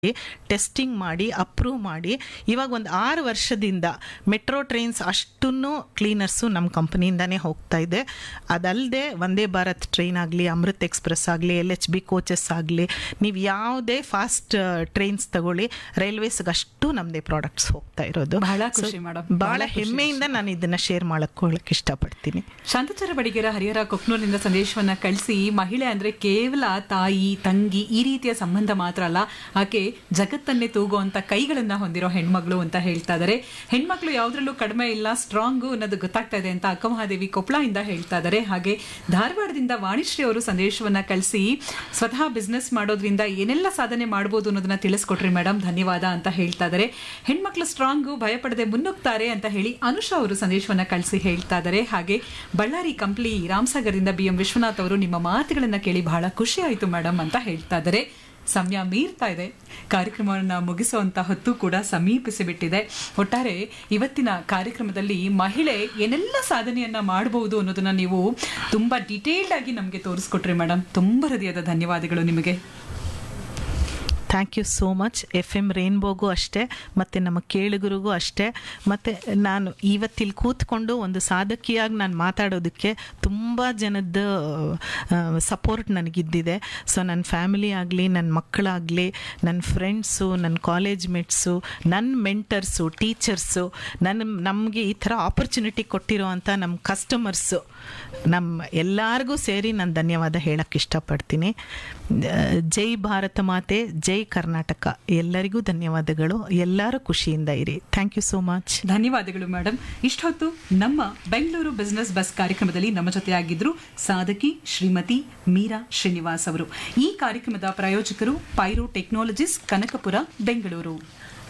Testing ಮಾಡಿ approve ಮಾಡಿ ಇವಾಗ ಒಂದು ಆರು ವರ್ಷದಿಂದ ಮೆಟ್ರೋ ಟ್ರೈನ್ಸ್ ಅಷ್ಟನ್ನು ಕ್ಲೀನರ್ಸು ನಮ್ಮ ಕಂಪನಿಯಿಂದನೇ ಹೋಗ್ತಾ ಇದೆ ಅದಲ್ಲದೆ ವಂದೇ ಭಾರತ್ ಟ್ರೈನ್ ಆಗಲಿ ಅಮೃತ್ ಎಕ್ಸ್ಪ್ರೆಸ್ ಆಗಲಿ ಎಲ್ ಎಚ್ ಬಿ ಕೋಚಸ್ ಆಗಲಿ ನೀವು ಯಾವುದೇ ಫಾಸ್ಟ್ ಟ್ರೈನ್ಸ್ ತಗೊಳ್ಳಿ ರೈಲ್ವೇಸ್ಗೆ ಅಷ್ಟು ನಮ್ಮದೇ ಪ್ರಾಡಕ್ಟ್ಸ್ ಹೋಗ್ತಾ ಇರೋದು ಬಹಳ So, ಖುಷಿ madam. ಬಹಳ ಬಹಳ ಖುಷಿ ಹೆಮ್ಮೆಯಿಂದ ನಾನು ಇದನ್ನ ಶೇರ್ ಮಾಡಕ್ಕೆ ಇಷ್ಟಪಡ್ತೀನಿ ಶಾಂತಚರ ಬಡಿಗೆರ ಹರಿಹರ ಕೊಕ್ನೂರಿನಿಂದ ಸಂದೇಶವನ್ನ ಕಳಿಸಿ ಮಹಿಳೆ ಅಂದ್ರೆ ಕೇವಲ ತಾಯಿ ತಂಗಿ ಈ ರೀತಿಯ ಸಂಬಂಧ ಮಾತ್ರ ಅಲ್ಲ ಆಕೆ ಜಗತ್ತನ್ನೇ ತೂಗುವಂತ ಕೈಗಳನ್ನ ಹೊಂದಿರೋ ಹೆಣ್ಮಗಳು ಅಂತ ಹೇಳ್ತಾ ಇದಾರೆ ಹೆಣ್ಮಕ್ಳು ಯಾವ್ದ್ರಲ್ಲೂ ಕಡಿಮೆ ಇಲ್ಲ ಸ್ಟ್ರಾಂಗು ಅನ್ನೋದು ಗೊತ್ತಾಗ್ತಾ ಇದೆ ಅಂತ ಅಕ್ಕಮಹಾದೇವಿ ಕೊಪ್ಪಳದಿಂದ ಹೇಳ್ತಾ ಇದಾರೆ ಹಾಗೆ ಧಾರವಾಡದಿಂದ ವಾಣಿಶ್ರೀ ಅವರು ಸಂದೇಶವನ್ನ ಕಳಿಸಿ ಸ್ವತಃ ಬಿಸ್ನೆಸ್ ಮಾಡೋದ್ರಿಂದ ಏನೆಲ್ಲ ಸಾಧನೆ ಮಾಡ್ಬೋದು ಅನ್ನೋದನ್ನ ತಿಳಿಸ್ಕೊಟ್ರಿ ಮೇಡಮ್ ಧನ್ಯವಾದ ಅಂತ ಹೇಳ್ತಾ ಇದಾರೆ ಹೆಣ್ಮಕ್ಳು ಸ್ಟ್ರಾಂಗು ಭಯಪಡದೆ ಮುನ್ನುಗ್ತಾರೆ ಅಂತ ಹೇಳಿ ಅನುಷಾ ಅವರು ಸಂದೇಶವನ್ನ ಕಳಿಸಿ ಹೇಳ್ತಾ ಇದ್ದಾರೆ ಹಾಗೆ ಬಳ್ಳಾರಿ ಕಂಪ್ಲಿ ರಾಮಸಾಗರದಿಂದ ಬಿ ಎಂ ವಿಶ್ವನಾಥ್ ಅವರು ನಿಮ್ಮ ಮಾತುಗಳನ್ನ ಕೇಳಿ ಬಹಳ ಖುಷಿ ಆಯ್ತು ಮೇಡಮ್ ಅಂತ ಹೇಳ್ತಾ ಇದ್ದಾರೆ ಸಮಯ ಮೀರ್ತಾ ಇದೆ ಕಾರ್ಯಕ್ರಮವನ್ನು ಮುಗಿಸುವಂತ ಹೊತ್ತು ಕೂಡ ಸಮೀಪಿಸಿ ಬಿಟ್ಟಿದೆ ಒಟ್ಟಾರೆ ಇವತ್ತಿನ ಕಾರ್ಯಕ್ರಮದಲ್ಲಿ ಮಹಿಳೆ ಏನೆಲ್ಲ ಸಾಧನೆಯನ್ನ ಮಾಡಬಹುದು ಅನ್ನೋದನ್ನ ನೀವು ತುಂಬಾ ಡಿಟೇಲ್ಡ್ ಆಗಿ ನಮಗೆ ತೋರಿಸ್ಕೊಟ್ರಿ ಮೇಡಮ್ ತುಂಬಾ ಹೃದಯದ ಧನ್ಯವಾದಗಳು ನಿಮಗೆ thank you so much F M ರೇನ್ಬೋಗೂ ಅಷ್ಟೇ ಮತ್ತು ನಮ್ಮ ಕೇಳುಗರಿಗೂ ಅಷ್ಟೇ ಮತ್ತು ನಾನು ಇವತ್ತಿಲ್ಲಿ ಕೂತ್ಕೊಂಡು ಒಂದು ಸಾಧಕಿಯಾಗಿ ನಾನು ಮಾತಾಡೋದಕ್ಕೆ ತುಂಬ ಜನದ ಸಪೋರ್ಟ್ ನನಗಿದ್ದಿದೆ ಸೊ ನನ್ನ ಫ್ಯಾಮಿಲಿ ಆಗಲಿ ನನ್ನ ಮಕ್ಕಳಾಗಲಿ ನನ್ನ ಫ್ರೆಂಡ್ಸು ನನ್ನ ಕಾಲೇಜ್ ಮೇಟ್ಸು ನನ್ನ ಮೆಂಟರ್ಸು ಟೀಚರ್ಸು ನನ್ನ ನಮಗೆ ಈ ಥರ ಆಪರ್ಚುನಿಟಿ ಕೊಟ್ಟಿರೋ ಅಂಥ ನಮ್ಮ ಕಸ್ಟಮರ್ಸು ನಮ್ಮ ಎಲ್ಲರಿಗೂ ಸೇರಿ ನಾನು ಧನ್ಯವಾದ ಹೇಳಕ್ಕೆ ಇಷ್ಟಪಡ್ತೀನಿ ಜೈ ಭಾರತ ಮಾತೆ ಜೈ ಕರ್ನಾಟಕ ಎಲ್ಲರಿಗೂ ಧನ್ಯವಾದಗಳು ಎಲ್ಲರೂ ಖುಷಿಯಿಂದ ಇರಿ ಥ್ಯಾಂಕ್ ಯು ಸೋ ಮಚ್ ಧನ್ಯವಾದಗಳು ಮೇಡಮ್ ಇಷ್ಟೊತ್ತು ನಮ್ಮ ಬೆಂಗಳೂರು ಬಿಸ್ನೆಸ್ ಬಸ್ ಕಾರ್ಯಕ್ರಮದಲ್ಲಿ ನಮ್ಮ ಜೊತೆಯಾಗಿದ್ರು ಸಾಧಕಿ ಶ್ರೀಮತಿ ಮೀರಾ ಶ್ರೀನಿವಾಸ್ ಅವರು ಈ ಕಾರ್ಯಕ್ರಮದ ಪ್ರಾಯೋಜಕರು ಪೈರೋ ಟೆಕ್ನಾಲಜೀಸ್ ಕನಕಪುರ ಬೆಂಗಳೂರು